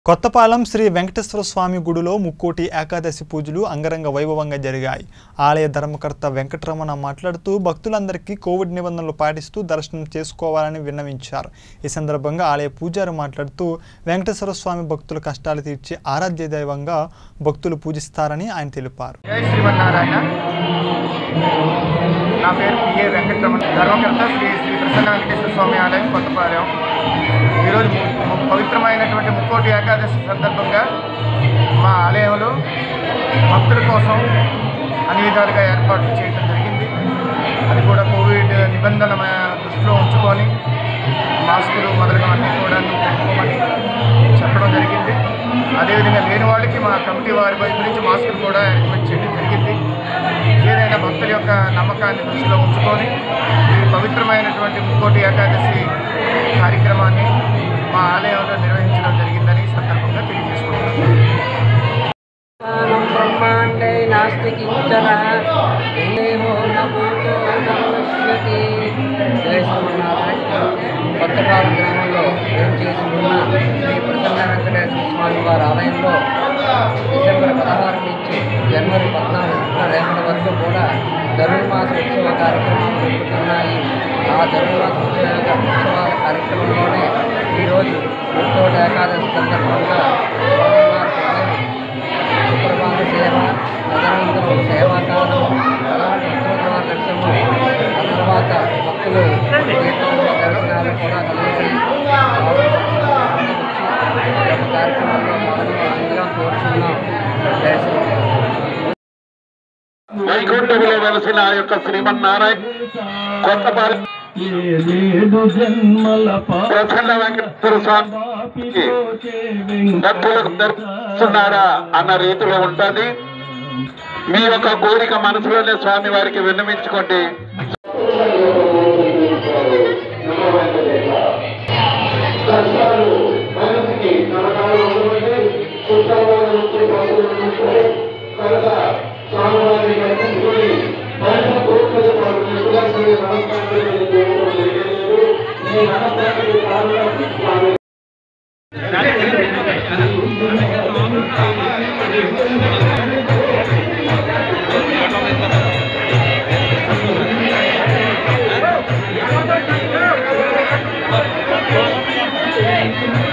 కొత్తపాలెం శ్రీ వెంకటేశ్వర స్వామి గుడిలో ముక్కోటి ఏకాదశి పూజలు అంగరంగ వైభవంగా జరిగాయి ఆలయ ధర్మకర్త వెంకటరమణ మాట్లాడుతూ భక్తులందరికీ కోవిడ్ నిబంధనలు పాటిస్తూ దర్శనం చేసుకోవాలని విన్నవించారు ఈ సందర్భంగా ఆలయ పూజారి మాట్లాడుతూ వెంకటేశ్వర స్వామి భక్తుల కష్టాలు తీర్చే ఆరాధ్య దైవంగా భక్తులు పూజిస్తారని ఆయన తెలిపారు జై శ్రీమన్నారాయణ నా పేరు పిఏ వెంకటరమణ ధర్మకర్త శ్రీ శ్రీ ప్రసన్న వెంకటేశ్వర స్వామి ఆలయం కొత్తపాలెం ఈరోజు ము- ము- పవిత్రమైనటువంటి ముక్కోటి ఏకాదశి సందర్భంగా మా ఆలయంలో భక్తుల కోసం అన్ని విధాలుగా ఏర్పాట్లు చేయడం జరిగింది అది కూడా కోవిడ్ నిబంధనల మ- దృష్టిలో ఉంచుకొని మాస్కులు మొదలైనవన్నీ కూడా పెట్టుకోమని చెప్పడం జరిగింది అదేవిధంగా లేని వాళ్ళకి మా కమిటీ వారి వైపు నుంచి మాస్కులు కూడా అరేంజ్మెంట్ చేయడం జరిగింది ఏదైనా భక్తుల యొక్క నమ్మకాన్ని దృష్టిలో ఉంచుకొని ఈ పవిత్రమైనటువంటి ముక్కోటి ఏకాదశి కార్యక్రమాన్ని మా ఆలయంలో నిర్వహించడం జరిగిందని ఈ సందర్భంగా తెలియజేసుకుంటున్నాను జ్ఞానం బ్రహ్మాండే నాస్తి కించన దేవో నభూతో నమస్యతి జయ శ్రీమన్నారాయణ కొత్తపాలెం గ్రామంలో ఏం చేసుకున్న శ్రీ ప్రసన్న వెంకటేశ్వర స్వామి వారి ఆలయంలో డిసెంబర్ పదహారు నుంచి జనవరి పద్నాలుగు రేపటి వరకు కూడా ధనుర్మాస ఉత్సవ కార్యక్రమాలు జరుగుతున్నాయి ఆ ధనుర్మాస ఉత్సవ ఉత్సవాల కార్యక్రమంలోనే ఈరోజు ముక్కోటి ఏకాదశి సందర్భంగా స్వామివారి సుప్రభాత సేవ తదనంతరం సేవాకాలం అలాంటి ఉత్తరద్వార దర్శనము ఆ తర్వాత భక్తులు తీర్థంలో దర్శనాలు కూడా కలిగి వచ్చి ఈ యొక్క కార్యక్రమంలో పాల్గొనాల్సిందిగా కోరుచున్నాం జయ శ్రీరామ్. వైకుంఠంలో వెలసిన ఆ యొక్క శ్రీమన్నారాయణ కొత్తపాలెం ఏడు జన్మల ప్రసన్న వెంకటేశ్వర స్వామికి భక్తులకు దర్శిస్తున్నారా అన్న రీతిలో ఉంటుంది మీ యొక్క కోరిక మనసులోనే స్వామి వారికి విన్నవించుకోండి Thank